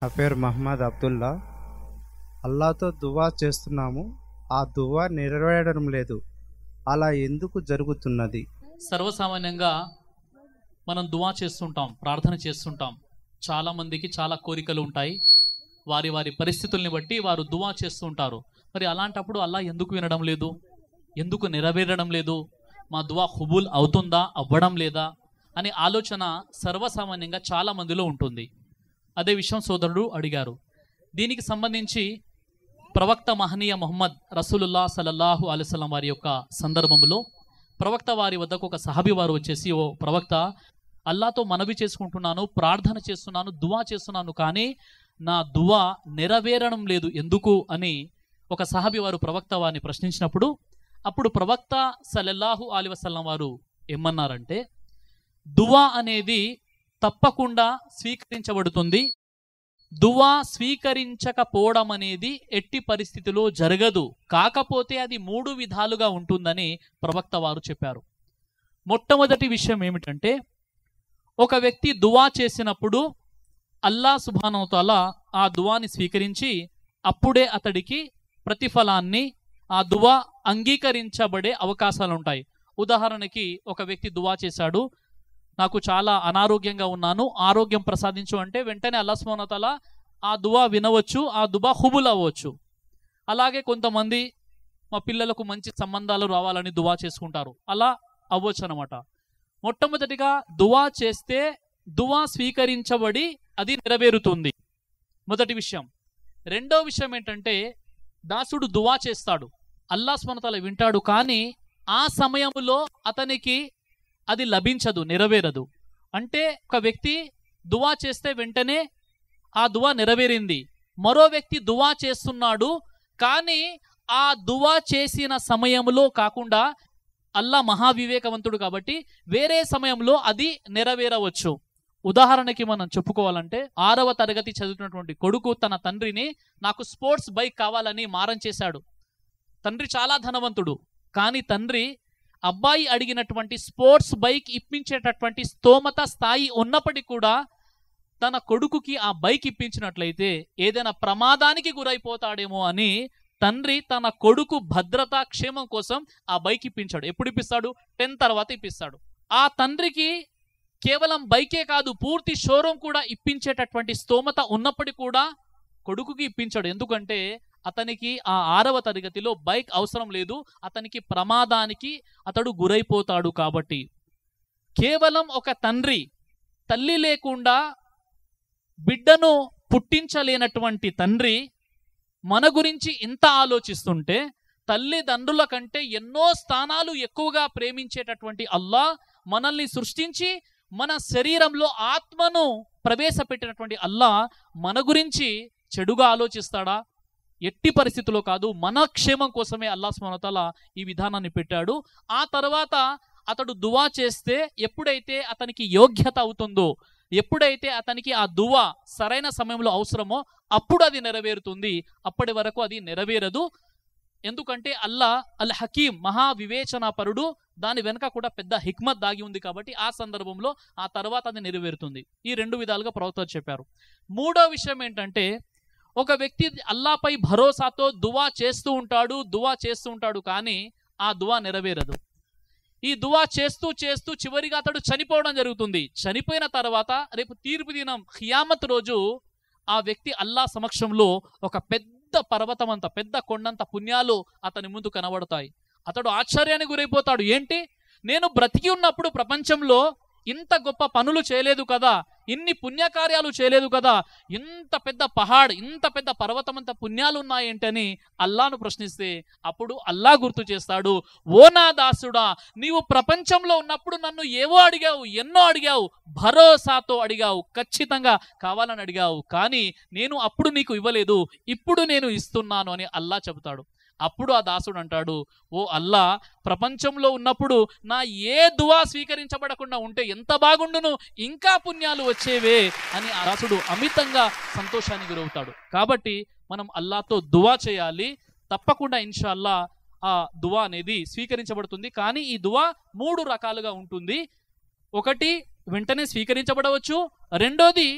నా పేరు మహమ్మద్ అబ్దుల్లా అల్లాతో దువా చేస్తున్నాము ఆ దువా నెరవేరడం లేదు అలా ఎందుకు జరుగుతున్నది సర్వసామాన్యంగా మనం దువా చేస్తుంటాం ప్రార్థన చేస్తుంటాం చాలా మందికి చాలా కోరికలు ఉంటాయి వారి వారి పరిస్థితుల్ని బట్టి వారు దువా చేస్తూ ఉంటారు మరి అలాంటప్పుడు అల్లా ఎందుకు వినడం లేదు ఎందుకు నెరవేరడం లేదు మా దువా హుబుల్ అవుతుందా అవ్వడం లేదా అనే ఆలోచన సర్వసామాన్యంగా చాలా మందిలో ఉంటుంది అదే విషయం సోదరుడు అడిగారు దీనికి సంబంధించి ప్రవక్త మహనీయ మొహమ్మద్ రసూలుల్లా సలల్లాహు అలైస్లం వారి యొక్క సందర్భంలో ప్రవక్త వారి వద్దకు ఒక సహాబి వారు వచ్చేసి ఓ ప్రవక్త అల్లాతో మనవి చేసుకుంటున్నాను ప్రార్థన చేస్తున్నాను దువా చేస్తున్నాను కానీ నా దువా నెరవేరడం లేదు ఎందుకు అని ఒక సహాబి వారు ప్రవక్త వారిని ప్రశ్నించినప్పుడు అప్పుడు ప్రవక్త సలల్లాహు అలీ వసల్లం వారు ఏమన్నారంటే దువా అనేది తప్పకుండా స్వీకరించబడుతుంది దువా స్వీకరించకపోవడం అనేది ఎట్టి పరిస్థితిలో జరగదు కాకపోతే అది మూడు విధాలుగా ఉంటుందని ప్రవక్త వారు చెప్పారు మొట్టమొదటి విషయం ఏమిటంటే ఒక వ్యక్తి దువా చేసినప్పుడు అల్లా సుభానవతాల ఆ దువాని స్వీకరించి అప్పుడే అతడికి ప్రతిఫలాన్ని ఆ దువా అంగీకరించబడే అవకాశాలు ఉంటాయి ఉదాహరణకి ఒక వ్యక్తి దువా చేశాడు నాకు చాలా అనారోగ్యంగా ఉన్నాను ఆరోగ్యం ప్రసాదించు అంటే వెంటనే అల్లా సుభానవతాల ఆ దువా వినవచ్చు ఆ దువా హుబుల్ అవ్వచ్చు అలాగే కొంతమంది మా పిల్లలకు మంచి సంబంధాలు రావాలని దువా చేసుకుంటారు అలా అవ్వచ్చు అనమాట మొట్టమొదటిగా దువా చేస్తే దువా స్వీకరించబడి అది నెరవేరుతుంది మొదటి విషయం రెండో విషయం ఏంటంటే దాసుడు దువా చేస్తాడు అల్లా స్మరతల వింటాడు కానీ ఆ సమయంలో అతనికి అది లభించదు నెరవేరదు అంటే ఒక వ్యక్తి దువా చేస్తే వెంటనే ఆ దువా నెరవేరింది మరో వ్యక్తి దువా చేస్తున్నాడు కానీ ఆ దువా చేసిన సమయంలో కాకుండా అల్లా మహావివేకవంతుడు కాబట్టి వేరే సమయంలో అది నెరవేరవచ్చు ఉదాహరణకి మనం చెప్పుకోవాలంటే ఆరవ తరగతి చదువుతున్నటువంటి కొడుకు తన తండ్రిని నాకు స్పోర్ట్స్ బైక్ కావాలని మారం చేశాడు తండ్రి చాలా ధనవంతుడు కానీ తండ్రి అబ్బాయి అడిగినటువంటి స్పోర్ట్స్ బైక్ ఇప్పించేటటువంటి స్తోమత స్థాయి ఉన్నప్పటికీ కూడా తన కొడుకుకి ఆ బైక్ ఇప్పించినట్లయితే ఏదైనా ప్రమాదానికి గురైపోతాడేమో అని తండ్రి తన కొడుకు భద్రత క్షేమం కోసం ఆ బైక్ ఇప్పించాడు ఎప్పుడు ఇప్పిస్తాడు టెన్ తర్వాత ఇప్పిస్తాడు ఆ తండ్రికి కేవలం బైకే కాదు పూర్తి షోరూమ్ కూడా ఇప్పించేటటువంటి స్తోమత ఉన్నప్పటికీ కూడా కొడుకుకి ఇప్పించాడు ఎందుకంటే అతనికి ఆ ఆరవ తరగతిలో బైక్ అవసరం లేదు అతనికి ప్రమాదానికి అతడు గురైపోతాడు కాబట్టి కేవలం ఒక తండ్రి తల్లి లేకుండా బిడ్డను పుట్టించలేనటువంటి తండ్రి మన గురించి ఇంత ఆలోచిస్తుంటే తల్లిదండ్రుల కంటే ఎన్నో స్థానాలు ఎక్కువగా ప్రేమించేటటువంటి అల్లా మనల్ని సృష్టించి మన శరీరంలో ఆత్మను ప్రవేశపెట్టినటువంటి అల్లా మన గురించి చెడుగా ఆలోచిస్తాడా ఎట్టి పరిస్థితిలో కాదు మన క్షేమం కోసమే అల్లా స్మరతల ఈ విధానాన్ని పెట్టాడు ఆ తర్వాత అతడు దువా చేస్తే ఎప్పుడైతే అతనికి యోగ్యత అవుతుందో ఎప్పుడైతే అతనికి ఆ దువా సరైన సమయంలో అవసరమో అప్పుడు అది నెరవేరుతుంది అప్పటి వరకు అది నెరవేరదు ఎందుకంటే అల్లా అల్ హకీం మహా వివేచనాపరుడు దాని వెనక కూడా పెద్ద హిక్మత్ దాగి ఉంది కాబట్టి ఆ సందర్భంలో ఆ తర్వాత అది నెరవేరుతుంది ఈ రెండు విధాలుగా ప్రవక్త చెప్పారు మూడో విషయం ఏంటంటే ఒక వ్యక్తి అల్లాపై భరోసాతో దువా చేస్తూ ఉంటాడు దువా చేస్తూ ఉంటాడు కానీ ఆ దువా నెరవేరదు ఈ దువా చేస్తూ చేస్తూ చివరిగా అతడు చనిపోవడం జరుగుతుంది చనిపోయిన తర్వాత రేపు తీర్పు దినం ఖియామత్ రోజు ఆ వ్యక్తి అల్లా సమక్షంలో ఒక పెద్ద పర్వతం అంత పెద్ద కొండంత పుణ్యాలు అతని ముందు కనబడతాయి అతడు ఆశ్చర్యానికి గురైపోతాడు ఏంటి నేను బ్రతికి ఉన్నప్పుడు ప్రపంచంలో ఇంత గొప్ప పనులు చేయలేదు కదా ఇన్ని పుణ్యకార్యాలు చేయలేదు కదా ఇంత పెద్ద పహాడ్ ఇంత పెద్ద పర్వతం అంత పుణ్యాలు ఉన్నాయేంటని అల్లాను ప్రశ్నిస్తే అప్పుడు అల్లా గుర్తు చేస్తాడు ఓ నా దాసుడా నీవు ప్రపంచంలో ఉన్నప్పుడు నన్ను ఏవో అడిగావు ఎన్నో అడిగావు భరోసాతో అడిగావు ఖచ్చితంగా కావాలని అడిగావు కానీ నేను అప్పుడు నీకు ఇవ్వలేదు ఇప్పుడు నేను ఇస్తున్నాను అని అల్లా చెబుతాడు అప్పుడు ఆ దాసుడు అంటాడు ఓ అల్లా ప్రపంచంలో ఉన్నప్పుడు నా ఏ దువా స్వీకరించబడకుండా ఉంటే ఎంత బాగుండును ఇంకా పుణ్యాలు వచ్చేవే అని ఆ దాసుడు అమితంగా సంతోషానికి గురవుతాడు కాబట్టి మనం అల్లాతో దువా చేయాలి తప్పకుండా ఇన్షాల్లా ఆ దువా అనేది స్వీకరించబడుతుంది కానీ ఈ దువా మూడు రకాలుగా ఉంటుంది ఒకటి వెంటనే స్వీకరించబడవచ్చు రెండోది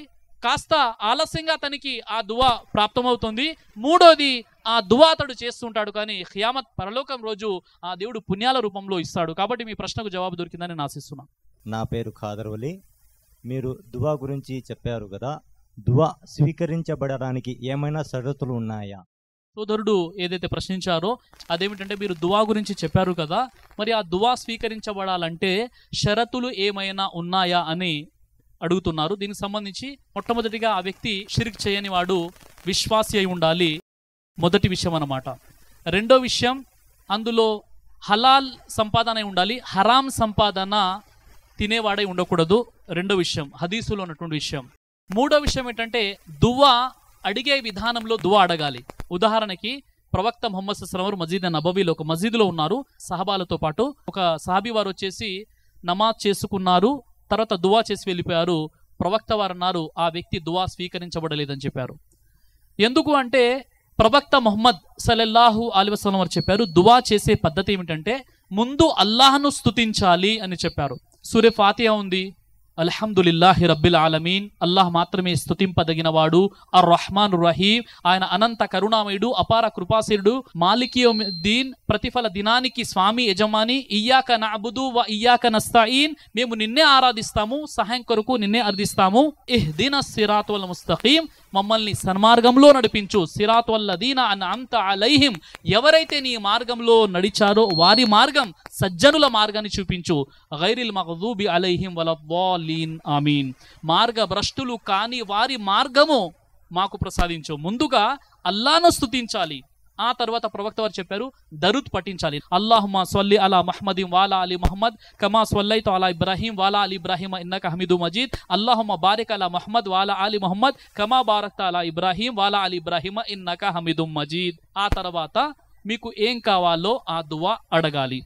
కాస్త ఆలస్యంగా అతనికి ఆ దువా ప్రాప్తమవుతుంది మూడోది ఆ దువా అతడు చేస్తుంటాడు కానీ ఖియామత్ పరలోకం రోజు ఆ దేవుడు పుణ్యాల రూపంలో ఇస్తాడు కాబట్టి మీ ప్రశ్నకు జవాబు దొరికిందని నేను ఆశిస్తున్నాను నా పేరు ఖాదర్వలి మీరు దువా గురించి చెప్పారు కదా దువా స్వీకరించబడడానికి ఏమైనా షరతులు ఉన్నాయా సోదరుడు ఏదైతే ప్రశ్నించారో అదేమిటంటే మీరు దువా గురించి చెప్పారు కదా మరి ఆ దువా స్వీకరించబడాలంటే షరతులు ఏమైనా ఉన్నాయా అని అడుగుతున్నారు దీనికి సంబంధించి మొట్టమొదటిగా ఆ వ్యక్తి షిరిక్ చేయని వాడు విశ్వాసి అయి ఉండాలి మొదటి విషయం అన్నమాట రెండో విషయం అందులో హలాల్ సంపాదన అయి ఉండాలి హరాం సంపాదన తినేవాడై ఉండకూడదు రెండో విషయం హదీసులో ఉన్నటువంటి విషయం మూడో విషయం ఏంటంటే దువా అడిగే విధానంలో దువా అడగాలి ఉదాహరణకి ప్రవక్త ముహమ్మద్ సల్లం వారు మజీద్ నబవీలో ఒక మసీదులో ఉన్నారు సహబాలతో పాటు ఒక సహాబీ వారు వచ్చేసి నమాజ్ చేసుకున్నారు తర్వాత దువా చేసి వెళ్ళిపోయారు ప్రవక్త వారు అన్నారు ఆ వ్యక్తి దువా స్వీకరించబడలేదని చెప్పారు ఎందుకు అంటే ప్రవక్త ముహమ్మద్ సల్లల్లాహు అలీ వసలం వారు చెప్పారు దువా చేసే పద్ధతి ఏమిటంటే ముందు అల్లాహ్ను స్తుతించాలి అని చెప్పారు సూర్య ఫాతిహా ఉంది అల్హమ్దులిల్లాహి రబ్బిల్ ఆలమీన్ అల్లాహ్ మాత్రమే స్తుతింపదగిన వాడు అర్ రహమాన్ రహీం ఆయన అనంత కరుణామయుడు అపార కృపాశీరుడు మాలికియోద్దీన్ ప్రతిఫల దినానికి స్వామి యజమాని ఇయ్యాక నఅబుదు వ ఇయ్యాక నస్తాయిన్ మేము నిన్నే ఆరాధిస్తాము సహాయం కొరకు నిన్నే అర్థిస్తాము ఇహ్దిన సిరాత్ వల్ ముస్తఖీం మమ్మల్ని సన్మార్గంలో నడిపించు సిరాత్ వల్లదీన అన్ అంత అలైహిం ఎవరైతే నీ మార్గంలో నడిచారో వారి మార్గం సజ్జనుల మార్గాన్ని చూపించు గైరిల్ మగ్దూబి అలైహిం వలద్దాలీన్ ఆమీన్ మార్గ భ్రష్టులు కాని వారి మార్గము మాకు ప్రసాదించు ముందుగా అల్లాను స్తుతించాలి ఆ తర్వాత ప్రవక్త వారు చెప్పారు దరుద్ పఠించాలి అల్లాహుమా స్వల్లి అలా మహమ్మదీం వాలా అలీ మహమ్మద్ కమా స్వల్లైతు అలా ఇబ్రాహీం వాలా అలీ ఇబ్రాహీం ఇన్నక హమీదు మజీద్ అల్లాహుమ బారిక్ అలా మహమ్మద్ వాలా అలీ మహమ్మద్ కమా బారక్త అలా ఇబ్రాహీం వాలా అలీ ఇబ్రాహీమ ఇన్నక హమీదు మజీద్ ఆ తర్వాత మీకు ఏం కావాలో ఆ దువా అడగాలి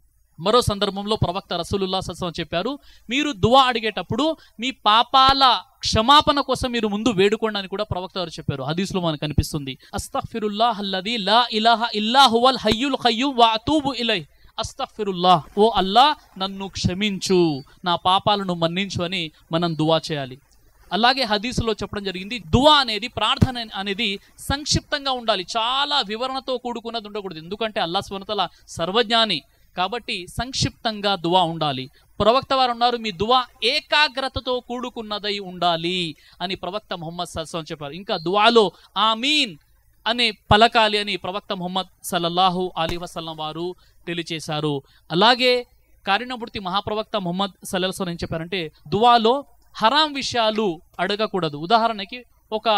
మరో సందర్భంలో ప్రవక్త రసూలుల్లా సస్సం చెప్పారు మీరు దువా అడిగేటప్పుడు మీ పాపాల క్షమాపణ కోసం మీరు ముందు వేడుకోండి అని కూడా ప్రవక్త వారు చెప్పారు హదీస్లో మనకు కనిపిస్తుంది అస్తఫిరుల్లా అల్లది లా ఇలాహ ఇల్లా హువల్ హయ్యుల్ ఖయ్యూమ్ వా అతూబు ఇలై అస్తఫిరుల్లా ఓ అల్లా నన్ను క్షమించు నా పాపాలను మన్నించు అని మనం దువా చేయాలి అలాగే హదీసులో చెప్పడం జరిగింది దువా అనేది ప్రార్థన అనేది సంక్షిప్తంగా ఉండాలి చాలా వివరణతో కూడుకున్నది ఉండకూడదు ఎందుకంటే అల్లా స్వనతల సర్వజ్ఞాని కాబట్టి సంక్షిప్తంగా దువా ఉండాలి ప్రవక్త వారు ఉన్నారు మీ దువా ఏకాగ్రతతో కూడుకున్నదై ఉండాలి అని ప్రవక్త ముహమ్మద్ సల్సం చెప్పారు ఇంకా దువాలో ఆమీన్ అనే పలకాలి అని ప్రవక్త ముహమ్మద్ సల్లల్లాహు అలీ వసల్లం వారు తెలియచేశారు అలాగే కారినమూర్తి మహాప్రవక్త ముహమ్మద్ సల్లల్సం ఏం చెప్పారంటే దువాలో హరాం విషయాలు అడగకూడదు ఉదాహరణకి ఒక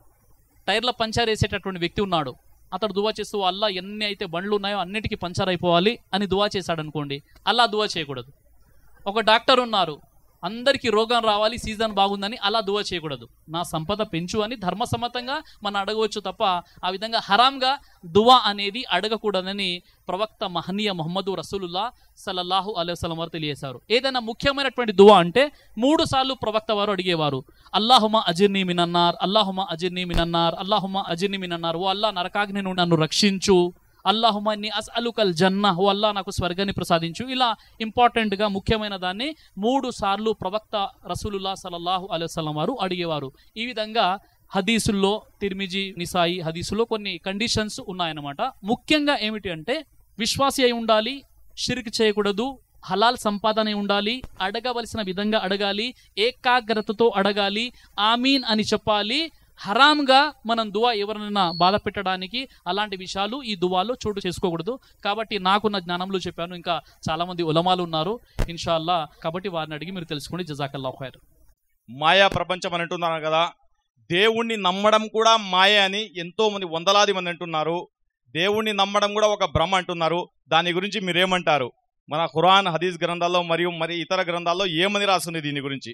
టైర్ల పంచర్ వేసేటటువంటి వ్యక్తి ఉన్నాడు అతడు దువా చేస్తూ అల్లా ఎన్ని అయితే బండ్లు ఉన్నాయో అన్నిటికీ పంచర్ అయిపోవాలి అని దువా చేశాడు అనుకోండి అల్లా దువా చేయకూడదు ఒక డాక్టర్ ఉన్నారు అందరికీ రోగం రావాలి సీజన్ బాగుందని అలా దువా చేయకూడదు నా సంపద పెంచు అని ధర్మసమ్మతంగా మనం అడగవచ్చు తప్ప ఆ విధంగా హరాంగా దువా అనేది అడగకూడదని ప్రవక్త మహనీయ మొహమ్మదు రసూలుల్లా సల్లల్లాహు అలైవలం వారు తెలియజేశారు ఏదైనా ముఖ్యమైనటువంటి దువా అంటే మూడు సార్లు ప్రవక్త వారు అడిగేవారు అల్లాహుమ అజిర్ని మినన్నార్ అల్లాహుమ అజిర్ని మినన్నార్ అల్లాహుమ అజిర్ని మినన్నార్ ఓ అల్లా నరకాగ్ని నుండి నన్ను రక్షించు అల్లాహుమ ని అస్ అలుకల్ జన్న ఓ అల్లా నాకు స్వర్గాన్ని ప్రసాదించు ఇలా ఇంపార్టెంట్గా ముఖ్యమైన దాన్ని మూడు సార్లు ప్రవక్త రసూలుల్లా సల్లల్లాహు అలైవలం వారు అడిగేవారు ఈ విధంగా హదీసుల్లో తిర్మిజి నిసాయి హదీసులో కొన్ని కండిషన్స్ ఉన్నాయన్నమాట ముఖ్యంగా ఏమిటి అంటే విశ్వాసి అయి ఉండాలి షిరిక్ చేయకూడదు హలాల్ సంపాదన అయి ఉండాలి అడగవలసిన విధంగా అడగాలి ఏకాగ్రతతో అడగాలి ఆమీన్ అని చెప్పాలి హరాంగా మనం దువా ఎవరినైనా బాధ పెట్టడానికి అలాంటి విషయాలు ఈ దువాలో చోటు చేసుకోకూడదు కాబట్టి నాకున్న జ్ఞానంలో చెప్పాను ఇంకా చాలా మంది ఉలమాలు ఉన్నారు ఇన్షాల్లా కాబట్టి వారిని అడిగి మీరు తెలుసుకోండి జజాకల్లా ఖైర్ మాయా ప్రపంచం అని అంటున్నారు కదా దేవుణ్ణి నమ్మడం కూడా మాయ అని ఎంతో మంది వందలాది మంది అంటున్నారు దేవుణ్ణి నమ్మడం కూడా ఒక భ్రమ అంటున్నారు దాని గురించి మీరేమంటారు మన ఖురాన్ హదీస్ గ్రంథాల్లో మరియు మరి ఇతర గ్రంథాల్లో ఏమని రాస్తుంది దీని గురించి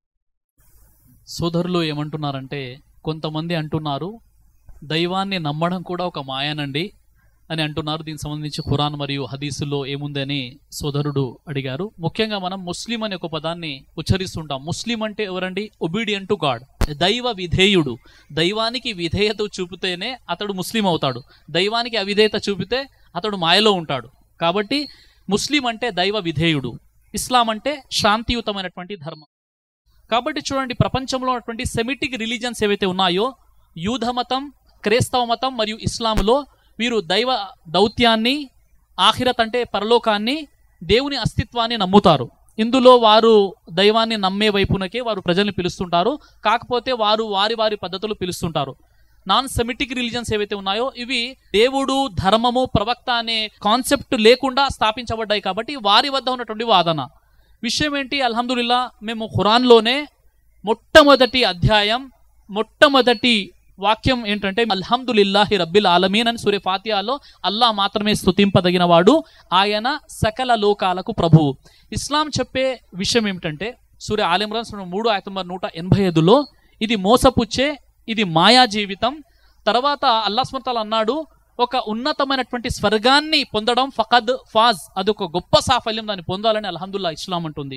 సోదరులు ఏమంటున్నారంటే కొంతమంది అంటున్నారు దైవాన్ని నమ్మడం కూడా ఒక మాయనండి అని అంటున్నారు దీనికి సంబంధించి ఖురాన్ మరియు హదీసుల్లో ఏముందని సోదరుడు అడిగారు ముఖ్యంగా మనం ముస్లిం అనే ఒక పదాన్ని ఉచ్చరిస్తుంటాం ముస్లిం అంటే ఎవరండి ఒబీడియంట్ టు గాడ్ దైవ విధేయుడు దైవానికి విధేయత చూపితేనే అతడు ముస్లిం అవుతాడు దైవానికి అవిధేయత చూపితే అతడు మాయలో ఉంటాడు కాబట్టి ముస్లిం అంటే దైవ విధేయుడు ఇస్లాం అంటే శాంతియుతమైనటువంటి ధర్మం కాబట్టి చూడండి ప్రపంచంలో ఉన్నటువంటి సెమిటిక్ రిలీజన్స్ ఏవైతే ఉన్నాయో యూధ మతం క్రైస్తవ మతం మరియు ఇస్లాంలో వీరు దైవ దౌత్యాన్ని ఆఖిరత్ అంటే పరలోకాన్ని దేవుని అస్తిత్వాన్ని నమ్ముతారు ఇందులో వారు దైవాన్ని నమ్మే వైపునకే వారు ప్రజల్ని పిలుస్తుంటారు కాకపోతే వారు వారి వారి పద్ధతులు పిలుస్తుంటారు నాన్ సెమిటిక్ రిలీజన్స్ ఏవైతే ఉన్నాయో ఇవి దేవుడు ధర్మము ప్రవక్త అనే కాన్సెప్ట్ లేకుండా స్థాపించబడ్డాయి కాబట్టి వారి వద్ద ఉన్నటువంటి వాదన విషయం ఏంటి అల్హమ్దుల్లా మేము ఖురాన్లోనే మొట్టమొదటి అధ్యాయం మొట్టమొదటి వాక్యం ఏంటంటే అల్హమ్దులిల్లాహి రబ్బిల్ ఆలమీన్ అని సూర్య ఫాతియాలో అల్లా మాత్రమే స్తుతింపదగిన వాడు ఆయన సకల లోకాలకు ప్రభువు ఇస్లాం చెప్పే విషయం ఏమిటంటే సూర్య ఆలిమ్రాన్ సూర్య మూడు ఆయతంబర్ నూట ఎనభై ఐదులో ఇది మోసపుచ్చే ఇది మాయా జీవితం తర్వాత అల్లా స్మృతాలు అన్నాడు ఒక ఉన్నతమైనటువంటి స్వర్గాన్ని పొందడం ఫకద్ ఫాజ్ అది ఒక గొప్ప సాఫల్యం దాన్ని పొందాలని అల్హమ్దుల్లా ఇస్లాం అంటుంది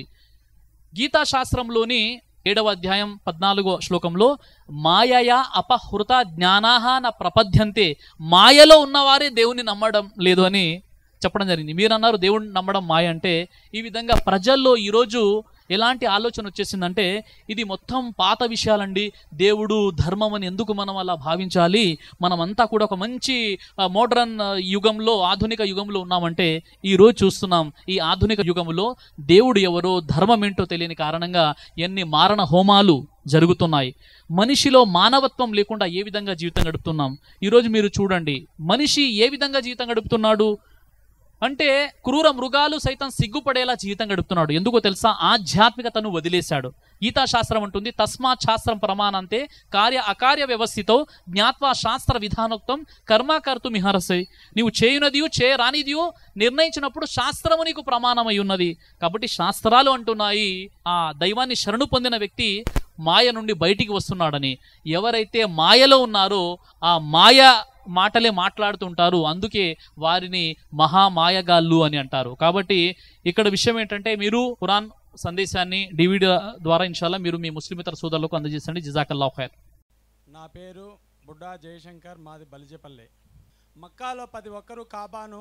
గీతా శాస్త్రంలోని ఏడవ అధ్యాయం పద్నాలుగో శ్లోకంలో మాయయ అపహృత జ్ఞానాహ న ప్రపద్యంతే మాయలో ఉన్నవారే దేవుని నమ్మడం లేదు అని చెప్పడం జరిగింది మీరు అన్నారు దేవుడిని నమ్మడం మాయ అంటే ఈ విధంగా ప్రజల్లో ఈరోజు ఎలాంటి ఆలోచన వచ్చేసిందంటే ఇది మొత్తం పాత విషయాలండి దేవుడు ధర్మం అని ఎందుకు మనం అలా భావించాలి మనమంతా కూడా ఒక మంచి మోడ్రన్ యుగంలో ఆధునిక యుగంలో ఉన్నామంటే ఈ రోజు చూస్తున్నాం ఈ ఆధునిక యుగంలో దేవుడు ఎవరో ధర్మం ఏంటో తెలియని కారణంగా ఎన్ని మారణ హోమాలు జరుగుతున్నాయి మనిషిలో మానవత్వం లేకుండా ఏ విధంగా జీవితం గడుపుతున్నాం ఈరోజు మీరు చూడండి మనిషి ఏ విధంగా జీవితం గడుపుతున్నాడు అంటే క్రూర మృగాలు సైతం సిగ్గుపడేలా జీవితం గడుపుతున్నాడు ఎందుకో తెలుసా ఆధ్యాత్మికతను వదిలేశాడు గీతా శాస్త్రం అంటుంది తస్మాత్ శాస్త్రం ప్రమాణంతే కార్య అకార్య వ్యవస్థితో జ్ఞాత్వా శాస్త్ర విధానోక్తం కర్మాకర్తు మిహరసై నీవు చేయునదియు చేయరానిదియు నిర్ణయించినప్పుడు శాస్త్రము నీకు ప్రమాణమై ఉన్నది కాబట్టి శాస్త్రాలు అంటున్నాయి ఆ దైవాన్ని శరణు పొందిన వ్యక్తి మాయ నుండి బయటికి వస్తున్నాడని ఎవరైతే మాయలో ఉన్నారో ఆ మాయ మాటలే మాట్లాడుతుంటారు అందుకే వారిని మహామాయగాళ్ళు అని అంటారు కాబట్టి ఇక్కడ విషయం ఏంటంటే మీరు ఖురాన్ సందేశాన్ని డివిడి ద్వారా ఇన్షాల్లా మీరు మీ ముస్లిమేతర సోదరులకు అందజేసండి జిజాకల్లా ఖైర్ నా పేరు బుడ్డా జయశంకర్ మాది బలిజపల్లి మక్కాలో ప్రతి ఒక్కరూ కాబాను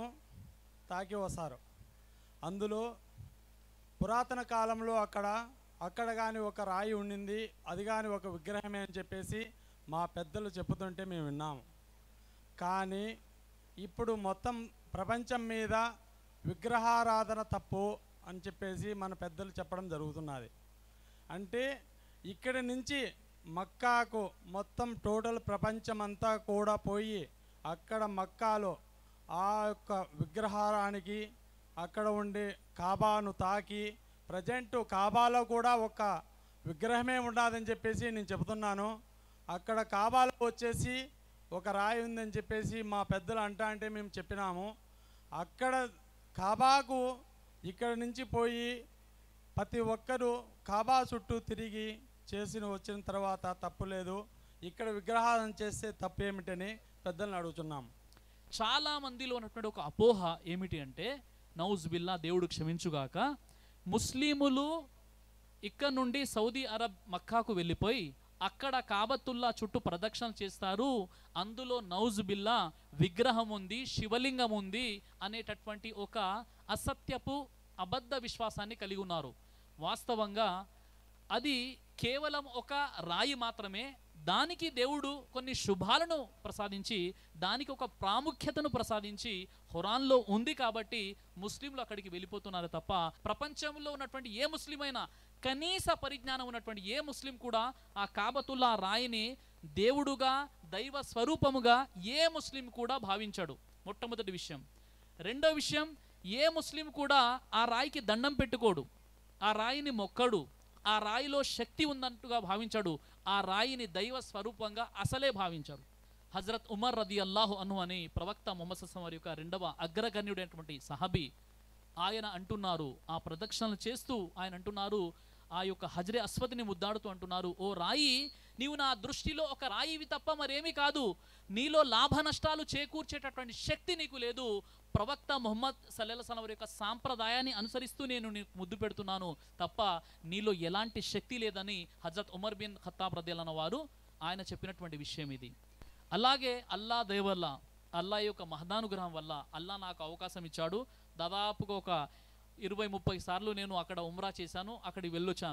తాకి వస్తారు అందులో పురాతన కాలంలో అక్కడ అక్కడ కానీ ఒక రాయి ఉండింది అది కానీ ఒక విగ్రహమే అని చెప్పేసి మా పెద్దలు చెబుతుంటే మేము విన్నాము కానీ ఇప్పుడు మొత్తం ప్రపంచం మీద విగ్రహారాధన తప్పు అని చెప్పేసి మన పెద్దలు చెప్పడం జరుగుతున్నది అంటే ఇక్కడి నుంచి మక్కాకు మొత్తం టోటల్ ప్రపంచమంతా కూడా పోయి అక్కడ మక్కాలో ఆ యొక్క విగ్రహారానికి అక్కడ ఉండే కాబాను తాకి ప్రజెంట్ కాబాలో కూడా ఒక విగ్రహమే ఉండదని చెప్పేసి నేను చెబుతున్నాను అక్కడ కాబాలో వచ్చేసి ఒక రాయి ఉందని చెప్పేసి మా పెద్దలు అంటా అంటే మేము చెప్పినాము అక్కడ కాబాకు ఇక్కడ నుంచి పోయి ప్రతి ఒక్కరూ కాబా చుట్టూ తిరిగి చేసిన వచ్చిన తర్వాత తప్పు లేదు ఇక్కడ విగ్రహాలను చేస్తే తప్పు ఏమిటని పెద్దలను అడుగుతున్నాం చాలా మందిలో ఉన్నటువంటి ఒక అపోహ ఏమిటి అంటే నౌజ్ బిల్లా దేవుడు క్షమించుగాక ముస్లిములు ఇక్కడ నుండి సౌదీ అరబ్ మక్కాకు వెళ్ళిపోయి అక్కడ కాబతుల్లా చుట్టూ ప్రదక్షిణ చేస్తారు అందులో నౌజ్ బిల్లా విగ్రహం ఉంది శివలింగం ఉంది అనేటటువంటి ఒక అసత్యపు అబద్ధ విశ్వాసాన్ని కలిగి ఉన్నారు వాస్తవంగా అది కేవలం ఒక రాయి మాత్రమే దానికి దేవుడు కొన్ని శుభాలను ప్రసాదించి దానికి ఒక ప్రాముఖ్యతను ప్రసాదించి హురాన్లో ఉంది కాబట్టి ముస్లింలు అక్కడికి వెళ్ళిపోతున్నారు తప్ప ప్రపంచంలో ఉన్నటువంటి ఏ ముస్లిం అయినా కనీస పరిజ్ఞానం ఉన్నటువంటి ఏ ముస్లిం కూడా ఆ కాబతుల్లా రాయిని దేవుడుగా దైవ స్వరూపముగా ఏ ముస్లిం కూడా భావించాడు మొట్టమొదటి విషయం రెండో విషయం ఏ ముస్లిం కూడా ఆ రాయికి దండం పెట్టుకోడు ఆ రాయిని మొక్కడు ఆ రాయిలో శక్తి ఉందంటుగా భావించాడు ఆ రాయిని దైవ స్వరూపంగా అసలే భావించారు హజరత్ ఉమర్ రది అల్లాహు అను అని ప్రవక్త మొహమ్మద్ సస్సం వారి యొక్క రెండవ అగ్రగణ్యుడైనటువంటి సహబీ ఆయన అంటున్నారు ఆ ప్రదక్షిణలు చేస్తూ ఆయన అంటున్నారు ఆ యొక్క హజరే అస్వతిని ముద్దాడుతూ అంటున్నారు ఓ రాయి నీవు నా దృష్టిలో ఒక రాయివి తప్ప మరేమీ కాదు నీలో లాభ నష్టాలు చేకూర్చేటటువంటి శక్తి నీకు లేదు ప్రవక్త ముహమ్మద్ సల్లెల సలం యొక్క సాంప్రదాయాన్ని అనుసరిస్తూ నేను నీకు ముద్దు పెడుతున్నాను తప్ప నీలో ఎలాంటి శక్తి లేదని హజరత్ ఉమర్ బిన్ ఖత్తాబ్ రదేలన్న వారు ఆయన చెప్పినటువంటి విషయం ఇది అలాగే అల్లా దయవల్ల అల్లా యొక్క మహదానుగ్రహం వల్ల అల్లా నాకు అవకాశం ఇచ్చాడు దాదాపుగా ఒక ఇరవై ముప్పై సార్లు నేను అక్కడ ఉమ్రా చేశాను అక్కడికి వెళ్ళొచ్చాను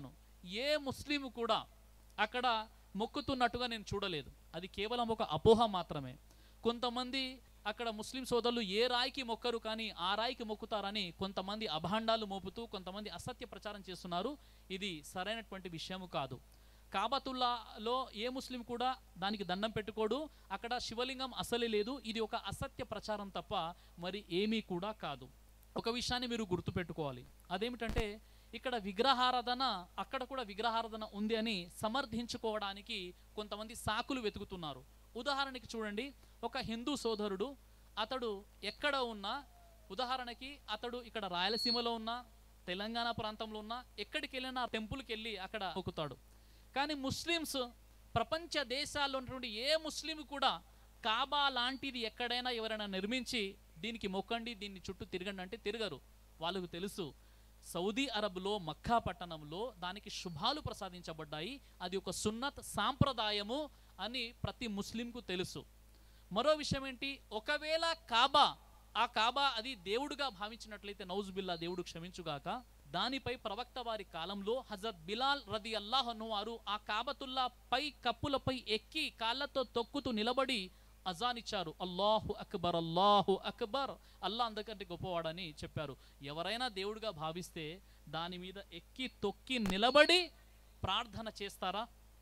ఏ ముస్లిం కూడా అక్కడ మొక్కుతున్నట్టుగా నేను చూడలేదు అది కేవలం ఒక అపోహ మాత్రమే కొంతమంది అక్కడ ముస్లిం సోదరులు ఏ రాయికి మొక్కరు కానీ ఆ రాయికి మొక్కుతారని కొంతమంది అభాండాలు మోపుతూ కొంతమంది అసత్య ప్రచారం చేస్తున్నారు ఇది సరైనటువంటి విషయము కాదు కాబతుల్లాలో ఏ ముస్లిం కూడా దానికి దండం పెట్టుకోడు అక్కడ శివలింగం అసలే లేదు ఇది ఒక అసత్య ప్రచారం తప్ప మరి ఏమీ కూడా కాదు ఒక విషయాన్ని మీరు గుర్తుపెట్టుకోవాలి అదేమిటంటే ఇక్కడ విగ్రహారాధన అక్కడ కూడా విగ్రహారాధన ఉంది అని సమర్థించుకోవడానికి కొంతమంది సాకులు వెతుకుతున్నారు ఉదాహరణకి చూడండి ఒక హిందూ సోదరుడు అతడు ఎక్కడ ఉన్నా ఉదాహరణకి అతడు ఇక్కడ రాయలసీమలో ఉన్నా తెలంగాణ ప్రాంతంలో ఉన్నా ఎక్కడికి వెళ్ళినా టెంపుల్కి వెళ్ళి అక్కడ మొక్కుతాడు కానీ ముస్లిమ్స్ ప్రపంచ దేశాల్లో ఉన్నటువంటి ఏ ముస్లిం కూడా కాబా లాంటిది ఎక్కడైనా ఎవరైనా నిర్మించి దీనికి మొక్కండి దీన్ని చుట్టూ తిరగండి అంటే తిరగరు వాళ్ళకు తెలుసు సౌదీ అరబ్లో మక్కా పట్టణంలో దానికి శుభాలు ప్రసాదించబడ్డాయి అది ఒక సున్నత్ సాంప్రదాయము అని ప్రతి ముస్లింకు తెలుసు మరో విషయం ఏంటి ఒకవేళ కాబా ఆ కాబా అది దేవుడుగా భావించినట్లయితే నౌజ్ బిల్లా దేవుడు క్షమించుగాక దానిపై ప్రవక్త వారి కాలంలో హజరత్ బిలాల్ రది అల్లాహను వారు ఆ కాబతుల్లా పై కప్పులపై ఎక్కి కాళ్ళతో తొక్కుతూ నిలబడి అజాన్ ఇచ్చారు అల్లాహు అక్బర్ అల్లాహు అక్బర్ అల్లా అందకంటే గొప్పవాడని చెప్పారు ఎవరైనా దేవుడిగా భావిస్తే దాని మీద ఎక్కి తొక్కి నిలబడి ప్రార్థన చేస్తారా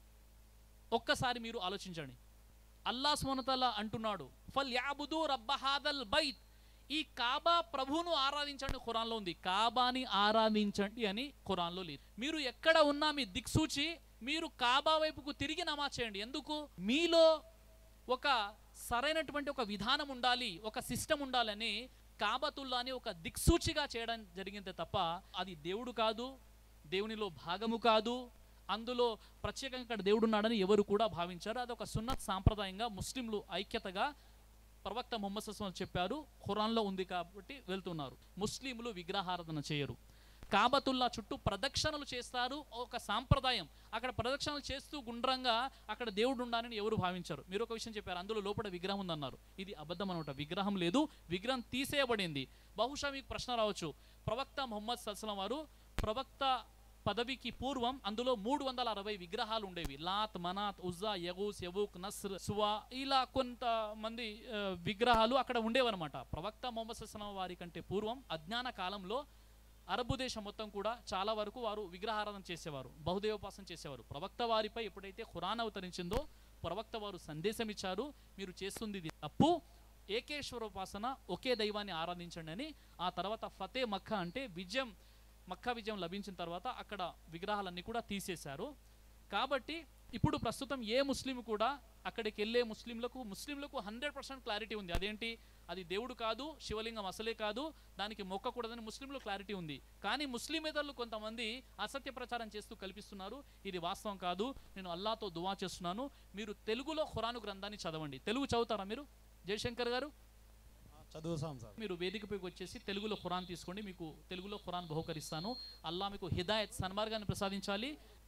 ఒక్కసారి మీరు ఆలోచించండి అల్లా సుమనతల అంటున్నాడు ఫల్ యాబుదు రబ్బహాదల్ బైత్ ఈ కాబా ప్రభువును ఆరాధించండి ఖురాన్లో ఉంది కాబాని ఆరాధించండి అని ఖురాన్లో లేదు మీరు ఎక్కడ ఉన్నా మీ దిక్సూచి మీరు కాబా వైపుకు తిరిగి నమాజ్ చేయండి ఎందుకు మీలో ఒక సరైనటువంటి ఒక విధానం ఉండాలి ఒక సిస్టమ్ ఉండాలని కాబతుల్లాని ఒక దిక్సూచిగా చేయడం జరిగిందే తప్ప అది దేవుడు కాదు దేవునిలో భాగము కాదు అందులో ప్రత్యేకంగా ఇక్కడ దేవుడు ఉన్నాడని ఎవరు కూడా భావించారు అది ఒక సున్నత్ సాంప్రదాయంగా ముస్లింలు ఐక్యతగా ప్రవక్త ముహమ్మద్ సస్సం చెప్పారు ఖురాన్లో ఉంది కాబట్టి వెళ్తున్నారు ముస్లింలు విగ్రహారాధన చేయరు కాబతుల్లా చుట్టూ ప్రదక్షిణలు చేస్తారు ఒక సాంప్రదాయం అక్కడ ప్రదక్షిణలు చేస్తూ గుండ్రంగా అక్కడ దేవుడు ఉండాలని ఎవరు భావించారు మీరు ఒక విషయం చెప్పారు అందులో లోపల విగ్రహం ఉందన్నారు ఇది అబద్ధం అనమాట విగ్రహం లేదు విగ్రహం తీసేయబడింది బహుశా మీకు ప్రశ్న రావచ్చు ప్రవక్త ముహమ్మద్ సస్లం వారు ప్రవక్త పదవికి పూర్వం అందులో మూడు వందల అరవై విగ్రహాలు ఉండేవి లాత్ మనాత్ ఉజ్జా యగూస్ యబూక్ నస్ర్ సువా ఇలా కొంతమంది ఆ, విగ్రహాలు అక్కడ ఉండేవన్నమాట ప్రవక్త మొహమ్మద్ సస్లం వారి కంటే పూర్వం అజ్ఞాన కాలంలో అరబు దేశం మొత్తం కూడా చాలా వరకు వారు విగ్రహారాధన చేసేవారు బహుదేవోపాసన చేసేవారు ప్రవక్త వారిపై ఎప్పుడైతే ఖురాన్ అవతరించిందో ప్రవక్త వారు సందేశం ఇచ్చారు మీరు చేస్తుంది ఇది తప్పు ఏకేశ్వరోపాసన ఒకే దైవాన్ని ఆరాధించండి అని ఆ తర్వాత ఫతే మక్క అంటే విజయం మక్కా విజయం లభించిన తర్వాత అక్కడ విగ్రహాలన్నీ కూడా తీసేశారు కాబట్టి ఇప్పుడు ప్రస్తుతం ఏ ముస్లిం కూడా అక్కడికి వెళ్ళే ముస్లింలకు ముస్లింలకు హండ్రెడ్ పర్సెంట్ క్లారిటీ ఉంది అదేంటి అది దేవుడు కాదు శివలింగం అసలే కాదు దానికి మొక్కకూడదని ముస్లింలో క్లారిటీ ఉంది కానీ ముస్లిమేతరులు కొంతమంది అసత్య ప్రచారం చేస్తూ కల్పిస్తున్నారు ఇది వాస్తవం కాదు నేను అల్లాతో దువా చేస్తున్నాను మీరు తెలుగులో ఖురాను గ్రంథాన్ని చదవండి తెలుగు చదువుతారా మీరు జయశంకర్ గారు చదువుతాం సార్ మీరు వేదికపైకి వచ్చేసి తెలుగులో ఖురాన్ తీసుకోండి మీకు తెలుగులో ఖురాన్ బహుకరిస్తాను అల్లా మీకు హిదాయత్ సన్మార్గాన్ని ప్రసాదించాలి